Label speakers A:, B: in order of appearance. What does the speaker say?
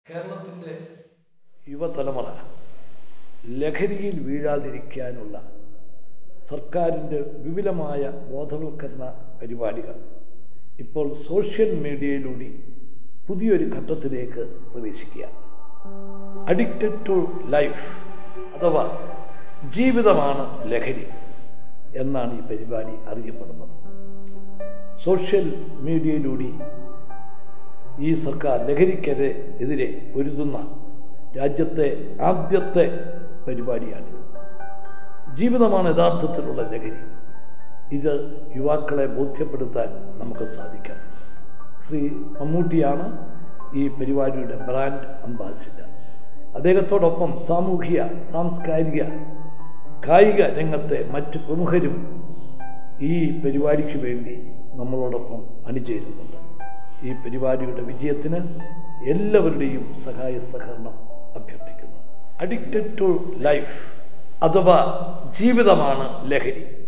A: കേരളത്തിൻ്റെ യുവതലമുറ ലഹരിയിൽ വീഴാതിരിക്കാനുള്ള സർക്കാരിൻ്റെ വിപുലമായ ബോധവൽക്കരണ പരിപാടികൾ ഇപ്പോൾ സോഷ്യൽ മീഡിയയിലൂടെ പുതിയൊരു ഘട്ടത്തിലേക്ക് പ്രവേശിക്കുക അഡിക്റ്റഡ് ടു ലൈഫ് അഥവാ ജീവിതമാണ് ലഹരി എന്നാണ് ഈ പരിപാടി അറിയപ്പെടുന്നത് സോഷ്യൽ മീഡിയയിലൂടെ ഈ സർക്കാർ ലഹരിക്കെതിരെ എതിരെ പൊരുതുന്ന രാജ്യത്തെ ആദ്യത്തെ പരിപാടിയാണിത് ജീവിതമാണ് യഥാർത്ഥത്തിലുള്ള ലഹരി ഇത് യുവാക്കളെ ബോധ്യപ്പെടുത്താൻ നമുക്ക് സാധിക്കണം ശ്രീ മമ്മൂട്ടിയാണ് ഈ പരിപാടിയുടെ ബ്രാൻഡ് അംബാസിഡർ അദ്ദേഹത്തോടൊപ്പം സാമൂഹിക സാംസ്കാരിക കായിക രംഗത്തെ മറ്റ് പ്രമുഖരും ഈ പരിപാടിക്ക് വേണ്ടി നമ്മളോടൊപ്പം അണിചേരുന്നുണ്ട് ഈ പരിപാടിയുടെ വിജയത്തിന് എല്ലാവരുടെയും സഹായ സഹകരണം അഭ്യർത്ഥിക്കുന്നു അഡിക്റ്റഡ് ടു ലൈഫ് അഥവാ ജീവിതമാണ് ലഹരി